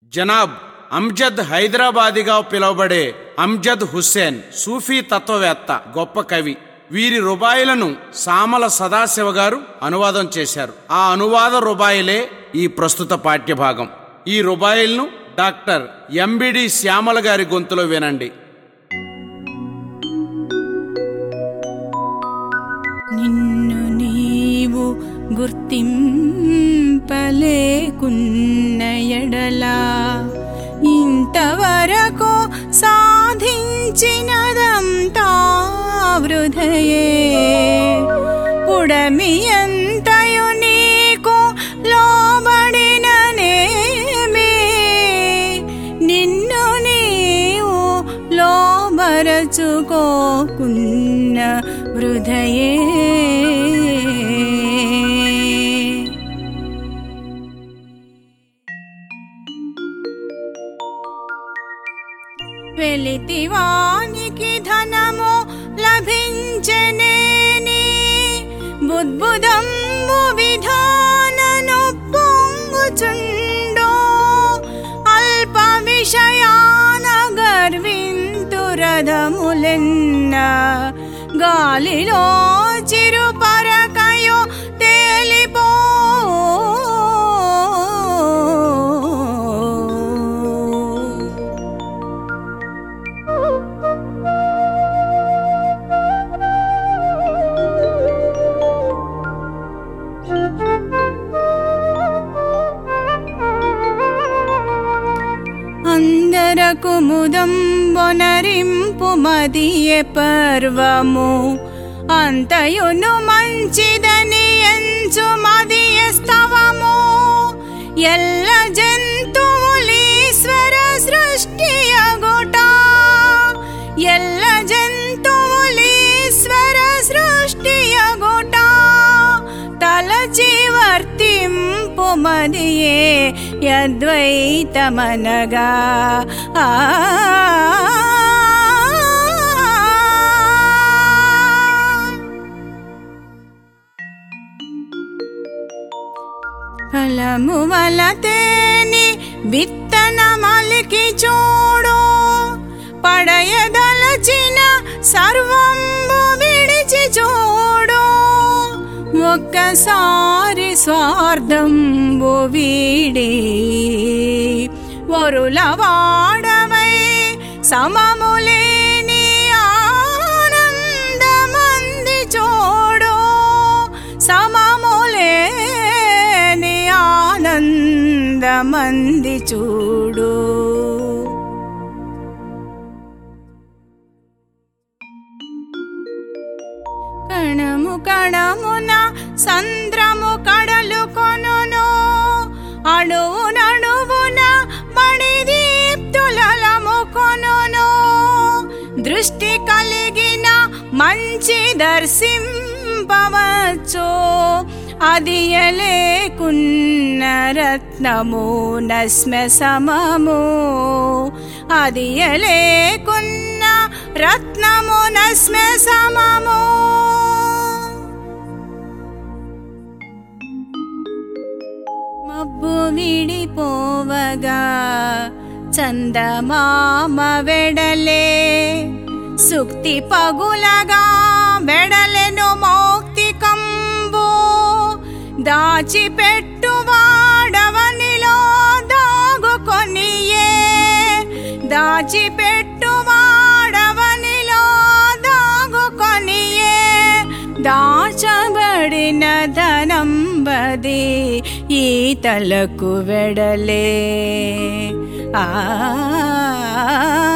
జనాబ్ అంజద్ హైదరాబాదిగా పిలువబడే అంజద్ హుస్సేన్ సూఫీ తత్వవేత్త గొప్ప కవి వీరి రుబాయిలను సామల సదాశివ గారు అనువాదం చేశారు ఆ అనువాద రుబాయిలే ఈ ప్రస్తుత పాఠ్యభాగం ఈ రుబాయిల్ను డాక్టర్ ఎంబిడి శ్యామల గారి గొంతులో వినండి నిన్ను నీవు గుర్తింపలేకున్న ఎడలా ఇంతవరకు సాధించినదంతా వృధయే పుడమి ఎంతయు నీకు లోబడిననేమే నిన్ను నీవు లోబరచుకోకున్న వృధయే వెలితివానికి ధనము లభించనేని బుద్బుదంబు విధానను పొంగుచుండో అల్ప విషయాన గర్వింతురథములెన్న గాలిలో చిరు పరకయో తేలిపో అందరకు ముదంబొనరింపు మదియే పర్వము అంతయును మంచిదని ఎంచు మదియ స్తవము ఎల్ల జంతువులీశ్వర సృష్టియగుట ఎల్ల జంతువులీశ్వర సృష్టియగుట తలచి వర్తింపు మదియే యద్వైతమనగా ఆ ఫలము వలతేని విత్తనమలికి చూడు పడయదలచిన సర్వంబు విడిచి చూడు ఒక్కసారి స్వార్థంబు వీడి వరుల వాడవై సమములేని ఆనందమంది చూడు సమములేని ఆనందమంది చూడు కణము కణమున సంద్రము కడలు కొనును అణువునణువున మణిదీప్తులము కొనును దృష్టి కలిగిన మంచి దర్శింపవచ్చు అది ఎలేకున్న రత్నము నస్మ సమము అది ఎలేకున్న రత్నము నస్మ సమము మబ్బు విడిపోవగా చందమామ వెడలే సుక్తి పగులగా వెడలెను మౌక్తికంబు దాచిపెట్టువాడవనిలో దాగుకొనియే దాచిపెట్టువాడవనిలో దాగుకొనియే దాచబడిన ధనంబది ఈతలకు వెడలే ఆ